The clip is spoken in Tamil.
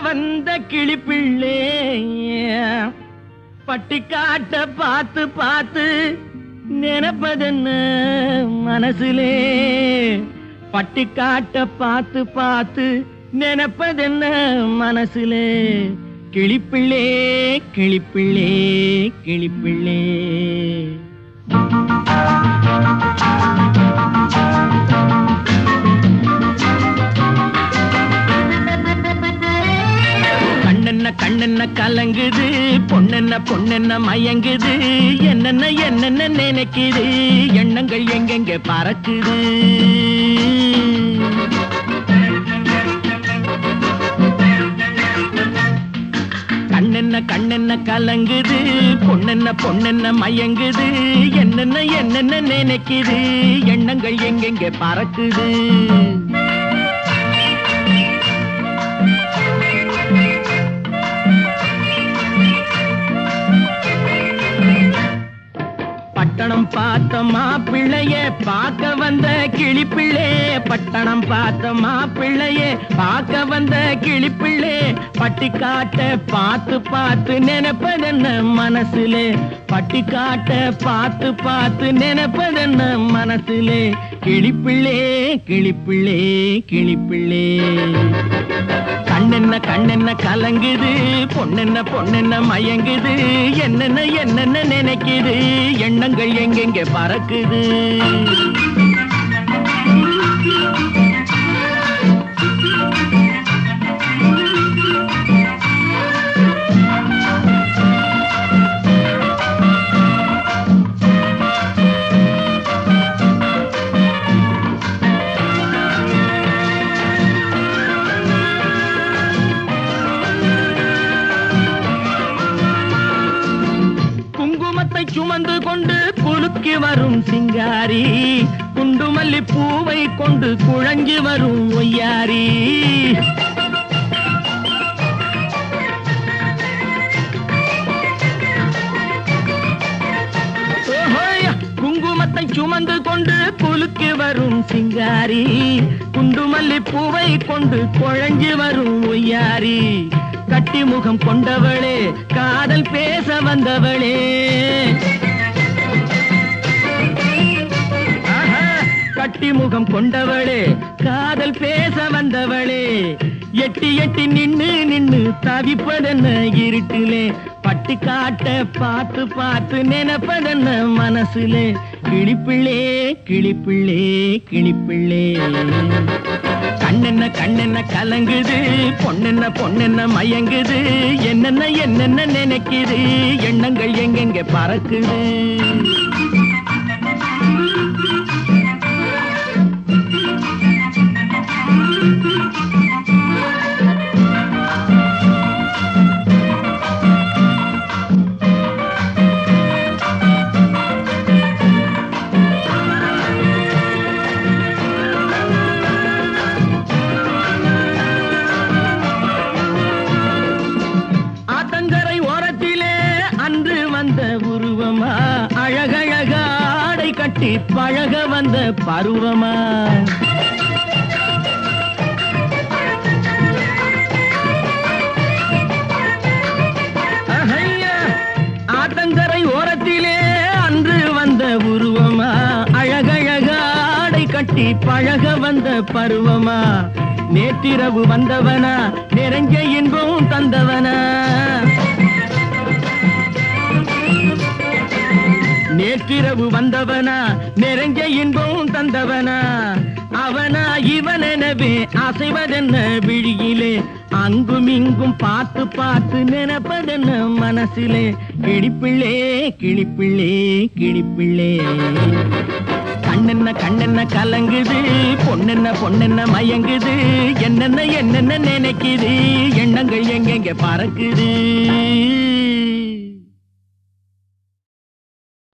வந்த கிளிப்பிள்ளே பட்டிக்காட்ட பார்த்து பார்த்து நினைப்பதென்ன மனசுலே பட்டிக்காட்ட பார்த்து பார்த்து நினைப்பதென்ன மனசுலே கிளிப்பிள்ளே கிளிப்பிள்ளே கிளிப்பிள்ளே கண்ணென்ன கண்ணென்ன கலங்குது பொண்ணென்ன பொண்ணென்ன மயங்குது என்னென்ன என்னென்ன நினைக்குது எண்ணங்கள் எங்கெங்க பறக்குது கண்ணென்ன கண்ணென்ன கலங்குது பொண்ணென்ன பொண்ணென்ன மயங்குது என்னென்ன என்னென்ன நினைக்குது எண்ணங்கள் எங்கெங்க பறக்குது பட்டணம் பார்த்த மாப்பிள்ளைய பார்க்க வந்த கிளிப்பிள்ளே பட்டணம் பார்த்த மாப்பிள்ளைய பார்க்க வந்த கிளிப்பிள்ளே பட்டிக்காட்ட பார்த்து பார்த்து நினைப்பதென்ன மனசுலே பட்டிக்காட்ட பார்த்து பார்த்து நினைப்பதென்ன மனசுலே கிளிப்பிள்ளே கிளிப்பிள்ளே கிளிப்பிள்ளே கண்ணென்ன கண்ணென்ன கலங்குது பொண்ணென்ன பொண்ணென்ன மயங்குது என்னென்ன என்னென்ன நினைக்குது எண்ணங்கள் எங்கெங்க பறக்குது குங்குமத்தை சுமந்து கொண்டு குலுக்கி வரும் சிங்காரி குண்டுமல்லி பூவை கொண்டு குழஞ்சி வரும் ஒய்யாரி ஓஹோய், குங்குமத்தை சுமந்து கொண்டு குலுக்கி வரும் சிங்காரி குண்டுமல்லி பூவை கொண்டு குழஞ்சி வரும் ஒய்யாரி கட்டி முகம் கொண்டவளே காதல் பேச வந்தவளே ஆஹா, கட்டி முகம் கொண்டவளே காதல் பேச வந்தவளே எட்டி எட்டி நின்னு நின்னு தவிப்பதென்ன இருட்டிலே பட்டு காட்ட பார்த்து பார்த்து நினைப்பதென்ன மனசுலே கிளிப்பிள்ளே கிளிப்பிள்ளே கிளிப்பிள்ளே கண்ணென்ன கண்ணென்ன கலங்குது பொண்ணென்ன பொண்ணென்ன மயங்குது என்னென்ன என்னென்ன நினைக்குது எண்ணங்கள் எங்கெங்க பறக்குது ஆத்தங்கரை ஓரத்திலே அன்று வந்த உருவமா அழகழக ஆடை கட்டி பழக வந்த பருவமா அஹையா, ஆத்தங்கரை ஓரத்திலே அன்று வந்த உருவமா அழகழக ஆடை கட்டி பழக வந்த பருவமா நேற்றிரவு வந்தவனா நிறைஞ்ச இன்பம் தந்தவனா நேற்றிரவு வந்தவனா நிறைஞ்ச இன்பம் தந்தவனா அவனா இவனெனவே அசைவதென்ன விழியிலே அங்கும் இங்கும் பார்த்து பார்த்து நினைப்பதென்ன மனசிலே கிளிப்பிள்ளே கிளிப்பிள்ளே கிளிப்பிள்ளே கண்ணென்ன கண்ணென்ன கலங்குது பொண்ணென்ன பொண்ணென்ன மயங்குது என்னென்ன என்னென்ன நினைக்குது எண்ணங்கள் எங்கெங்க பறக்குது